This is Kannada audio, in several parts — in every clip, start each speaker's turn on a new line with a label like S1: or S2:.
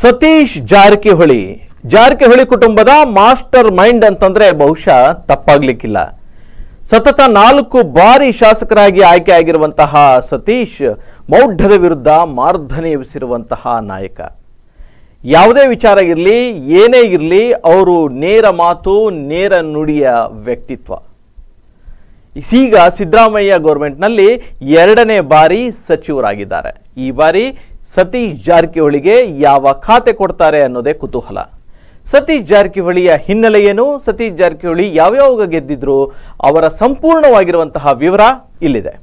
S1: ಸತೀಶ್ ಜಾರಕಿಹೊಳಿ ಜಾರಕಿಹೊಳಿ ಕುಟುಂಬದ ಮಾಸ್ಟರ್ ಮೈಂಡ್ ಅಂತಂದ್ರೆ ಬಹುಶಃ ತಪ್ಪಾಗ್ಲಿಕ್ಕಿಲ್ಲ ಸತತ ನಾಲ್ಕು ಬಾರಿ ಶಾಸಕರಾಗಿ ಆಯ್ಕೆಯಾಗಿರುವಂತಹ ಸತೀಶ್ ಮೌಢ್ಯದ ವಿರುದ್ಧ ಮಾರ್ಧನೆ ಎಬ್ಬಿಸಿರುವಂತಹ ನಾಯಕ ಯಾವುದೇ ವಿಚಾರ ಇರಲಿ ಏನೇ ಇರಲಿ ಅವರು ನೇರ ಮಾತು ನೇರ ನುಡಿಯ ವ್ಯಕ್ತಿತ್ವ ಈಗ ಸಿದ್ದರಾಮಯ್ಯ ಗೌರ್ಮೆಂಟ್ನಲ್ಲಿ ಎರಡನೇ ಬಾರಿ ಸಚಿವರಾಗಿದ್ದಾರೆ ಈ ಬಾರಿ ಸತೀಶ್ ಜಾರಕಿಹೊಳಿಗೆ ಯಾವ ಖಾತೆ ಕೊಡ್ತಾರೆ ಅನ್ನೋದೇ ಕುತೂಹಲ ಸತೀಶ್ ಜಾರಕಿಹೊಳಿಯ ಹಿನ್ನೆಲೆ ಏನು ಸತೀಶ್ ಜಾರಕಿಹೊಳಿ ಯಾವ್ಯಾವಾಗ ಗೆದ್ದಿದ್ರು ಅವರ ಸಂಪೂರ್ಣವಾಗಿರುವಂತಹ ವಿವರ ಇಲ್ಲಿದೆ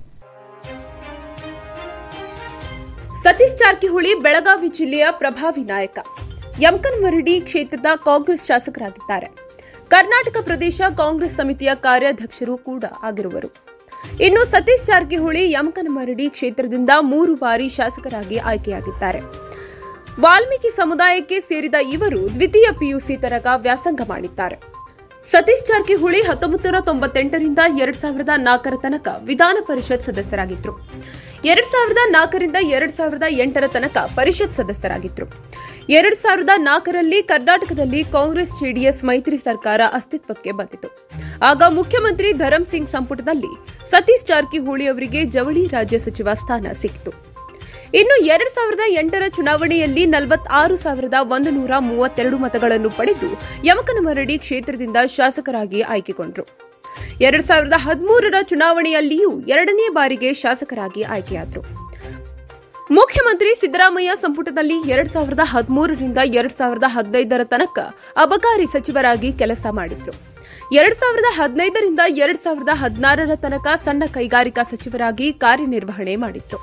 S2: ಸತೀಶ್ ಜಾರಕಿಹೊಳಿ ಬೆಳಗಾವಿ ಜಿಲ್ಲೆಯ ಪ್ರಭಾವಿ ನಾಯಕ ಯಮಕನಮರಡಿ ಕ್ಷೇತ್ರದ ಕಾಂಗ್ರೆಸ್ ಶಾಸಕರಾಗಿದ್ದಾರೆ ಕರ್ನಾಟಕ ಪ್ರದೇಶ ಕಾಂಗ್ರೆಸ್ ಸಮಿತಿಯ ಕಾರ್ಯಾಧ್ಯಕ್ಷರು ಕೂಡ ಆಗಿರುವರು ಇನ್ನು ಸತೀಶ್ ಜಾರಕಿಹೊಳಿ ಯಮಕನಮರಡಿ ಕ್ಷೇತ್ರದಿಂದ ಮೂರು ಬಾರಿ ಶಾಸಕರಾಗಿ ಆಯ್ಕೆಯಾಗಿದ್ದಾರೆ ವಾಲ್ಮೀಕಿ ಸಮುದಾಯಕ್ಕೆ ಸೇರಿದ ಇವರು ದ್ವಿತೀಯ ಪಿಯುಸಿ ತರಗ ವ್ಯಾಸಂಗ ಮಾಡಿದ್ದಾರೆ ಸತೀಶ್ ಜಾರಕಿಹೊಳಿ ಹತ್ತೊಂಬತ್ತು ನೂರ ತೊಂಬತ್ತೆಂಟರಿಂದ ಎರಡ್ ಸಾವಿರದ ನಾಲ್ಕರ ತನಕ ವಿಧಾನ ಪರಿಷತ್ ಸದಸ್ಯರಾಗಿದ್ರು ಎರಡ್ ಸಾವಿರದ ನಾಲ್ಕರಿಂದ ಎರಡ್ ಸಾವಿರದ ಎಂಟರ ತನಕ ಪರಿಷತ್ ಸದಸ್ಯರಾಗಿದ್ರು ಎರಡ್ ಸಾವಿರದ ನಾಲ್ಕರಲ್ಲಿ ಕರ್ನಾಟಕದಲ್ಲಿ ಕಾಂಗ್ರೆಸ್ ಜೆಡಿಎಸ್ ಮೈತ್ರಿ ಸರ್ಕಾರ ಅಸ್ತಿತ್ವಕ್ಕೆ ಬಂದಿತು ಆಗ ಮುಖ್ಯಮಂತ್ರಿ ಧರಂ ಸಿಂಗ್ ಸಂಪುಟದಲ್ಲಿ ಸತೀಶ್ ಜಾರಕಿಹೊಳಿ ಅವರಿಗೆ ಜವಳಿ ರಾಜ್ಯ ಸಚಿವ ಸ್ಥಾನ ಸಿಕ್ಕಿತು ಇನ್ನು ಎರಡ್ ಸಾವಿರದ ಎಂಟರ ಚುನಾವಣೆಯಲ್ಲಿ ನಲವತ್ತಾರು ಸಾವಿರದ ಒಂದು ನೂರ ಮೂವತ್ತೆರಡು ಮತಗಳನ್ನು ಪಡೆದು ಯಮಕನಮರಡಿ ಕ್ಷೇತ್ರದಿಂದ ಶಾಸಕರಾಗಿ ಆಯ್ಕೆಗೊಂಡರು ಎರಡ್ ಸಾವಿರದ ಹದಿಮೂರರ ಚುನಾವಣೆಯಲ್ಲಿಯೂ ಎರಡನೇ ಬಾರಿಗೆ ಶಾಸಕರಾಗಿ ಆಯ್ಕೆಯಾದರು ಮುಖ್ಯಮಂತ್ರಿ ಸಿದ್ದರಾಮಯ್ಯ ಸಂಪುಟದಲ್ಲಿ ಎರಡ್ ಸಾವಿರದ ಹದಿಮೂರರಿಂದ ಎರಡ್ ಸಾವಿರದ ಹದಿನೈದರ ತನಕ ಅಬಕಾರಿ ಸಚಿವರಾಗಿ ಕೆಲಸ ಮಾಡಿದ್ರು ಎರಡ್ ಸಾವಿರದ ಹದಿನೈದರಿಂದ ಎರಡ್ ಸಾವಿರದ ಹದಿನಾರರ ತನಕ ಸಣ್ಣ ಕೈಗಾರಿಕಾ ಸಚಿವರಾಗಿ ಕಾರ್ಯನಿರ್ವಹಣೆ ಮಾಡಿದ್ರು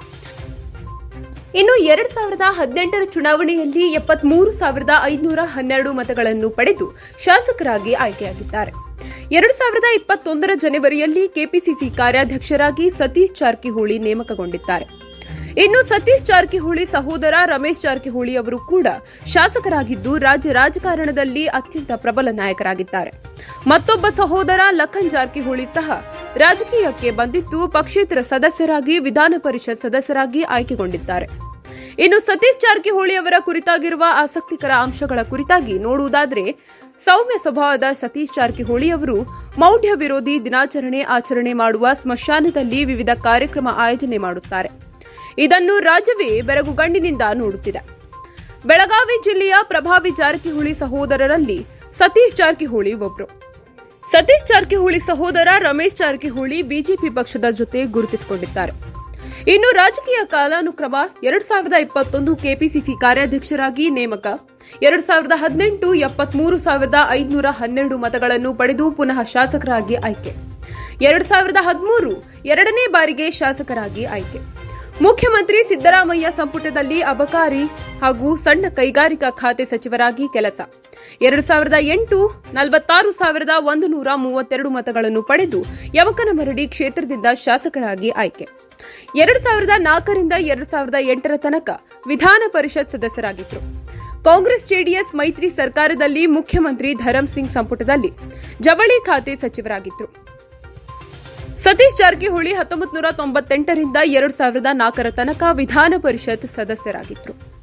S2: ಇನ್ನು ಎರಡ್ ಸಾವಿರದ ಹದಿನೆಂಟರ ಚುನಾವಣೆಯಲ್ಲಿ ಎಪ್ಪತ್ಮೂರು ಸಾವಿರದ ಐದುನೂರ ಹನ್ನೆರಡು ಮತಗಳನ್ನು ಪಡೆದು ಶಾಸಕರಾಗಿ ಆಯ್ಕೆಯಾಗಿದ್ದಾರೆ ಎರಡ್ ಸಾವಿರದ ಇಪ್ಪತ್ತೊಂದರ ಜನವರಿಯಲ್ಲಿ ಕೆಪಿಸಿಸಿ ಕಾರ್ಯಾಧ್ಯಕ್ಷರಾಗಿ ಸತೀಶ್ ಜಾರಕಿಹೊಳಿ ನೇಮಕಗೊಂಡಿದ್ದಾರೆ ಇನ್ನು ಸತೀಶ್ ಜಾರಕಿಹೊಳಿ ಸಹೋದರ ರಮೇಶ್ ಜಾರಕಿಹೊಳಿ ಅವರು ಕೂಡ ಶಾಸಕರಾಗಿದ್ದು ರಾಜ್ಯ ರಾಜಕಾರಣದಲ್ಲಿ ಅತ್ಯಂತ ಪ್ರಬಲ ನಾಯಕರಾಗಿದ್ದಾರೆ ಮತ್ತೊಬ್ಬ ಸಹೋದರ ಲಖನ್ ಜಾರಕಿಹೊಳಿ ಸಹ ರಾಜಕೀಯಕ್ಕೆ ಬಂದಿದ್ದು ಪಕ್ಷೇತರ ಸದಸ್ಯರಾಗಿ ವಿಧಾನ ಪರಿಷತ್ ಸದಸ್ಯರಾಗಿ ಆಯ್ಕೆಗೊಂಡಿದ್ದಾರೆ ಇನ್ನು ಸತೀಶ್ ಜಾರಕಿಹೊಳಿ ಅವರ ಕುರಿತಾಗಿರುವ ಆಸಕ್ತಿಕರ ಅಂಶಗಳ ಕುರಿತಾಗಿ ನೋಡುವುದಾದರೆ ಸೌಮ್ಯ ಸ್ವಭಾವದ ಸತೀಶ್ ಜಾರಕಿಹೊಳಿ ಅವರು ಮೌಢ್ಯ ವಿರೋಧಿ ದಿನಾಚರಣೆ ಆಚರಣೆ ಮಾಡುವ ಸ್ಮಶಾನದಲ್ಲಿ ವಿವಿಧ ಕಾರ್ಯಕ್ರಮ ಆಯೋಜನೆ ಮಾಡುತ್ತಾರೆ ಇದನ್ನು ರಾಜ್ಯವೇ ಬೆರಗುಗಣ್ಣಿನಿಂದ ನೋಡುತ್ತಿದೆ ಬೆಳಗಾವಿ ಜಿಲ್ಲೆಯ ಪ್ರಭಾವಿ ಜಾರಕಿಹೊಳಿ ಸಹೋದರರಲ್ಲಿ ಸತೀಶ್ ಜಾರಕಿಹೊಳಿ ಒಬ್ರು ಸತೀಶ್ ಜಾರಕಿಹೊಳಿ ಸಹೋದರ ರಮೇಶ್ ಜಾರಕಿಹೊಳಿ ಬಿಜೆಪಿ ಪಕ್ಷದ ಜೊತೆ ಗುರುತಿಸಿಕೊಂಡಿದ್ದಾರೆ ಇನ್ನು ರಾಜಕೀಯ ಕಾಲಾನುಕ್ರಮ ಎರಡ್ ಸಾವಿರದ ಇಪ್ಪತ್ತೊಂದು ಕೆಪಿಸಿಸಿ ಕಾರ್ಯಾಧ್ಯಕ್ಷರಾಗಿ ನೇಮಕ ಎರಡ್ ಸಾವಿರದ ಹದಿನೆಂಟು ಎಪ್ಪತ್ಮೂರು ಸಾವಿರದ ಐದುನೂರ ಹನ್ನೆರಡು ಮತಗಳನ್ನು ಪಡೆದು ಪುನಃ ಶಾಸಕರಾಗಿ ಆಯ್ಕೆ ಎರಡ್ ಸಾವಿರದ ಹದಿಮೂರು ಎರಡನೇ ಬಾರಿಗೆ ಶಾಸಕರಾಗಿ ಆಯ್ಕೆ ಮುಖ್ಯಮಂತ್ರಿ ಸಿದ್ದರಾಮಯ್ಯ ಸಂಪುಟದಲ್ಲಿ ಅಬಕಾರಿ ಹಾಗೂ ಸಣ್ಣ ಕೈಗಾರಿಕಾ ಖಾತೆ ಸಚಿವರಾಗಿ ಕೆಲಸ ಎರಡು ಸಾವಿರದ ಎಂಟು ನಲವತ್ತಾರು ಸಾವಿರದ ಒಂದು ನೂರ ಮೂವತ್ತೆರಡು ಮತಗಳನ್ನು ಪಡೆದು ಯವಕನಮರಡಿ ಕ್ಷೇತ್ರದಿಂದ ಶಾಸಕರಾಗಿ ಆಯ್ಕೆ ಎರಡು ಸಾವಿರದ ನಾಲ್ಕರಿಂದ ಎರಡು ಸಾವಿರದ ಎಂಟರ ತನಕ ವಿಧಾನ ಪರಿಷತ್ ಸದಸ್ಯರಾಗಿದ್ದರು ಕಾಂಗ್ರೆಸ್ ಜೆಡಿಎಸ್ ಮೈತ್ರಿ ಸರ್ಕಾರದಲ್ಲಿ ಮುಖ್ಯಮಂತ್ರಿ ಧರಂ ಸಿಂಗ್ ಸಂಪುಟದಲ್ಲಿ ಜವಳಿ ಖಾತೆ ಸಚಿವರಾಗಿದ್ದರು ಸತೀಶ್ ಜಾರಕಿಹೊಳಿ ಹತ್ತೊಂಬತ್ತು ನೂರ ತೊಂಬತ್ತೆಂಟರಿಂದ ಎರಡು ಸಾವಿರದ ನಾಲ್ಕರ ತನಕ ವಿಧಾನ ಪರಿಷತ್ ಸದಸ್ಯರಾಗಿದ್ದರು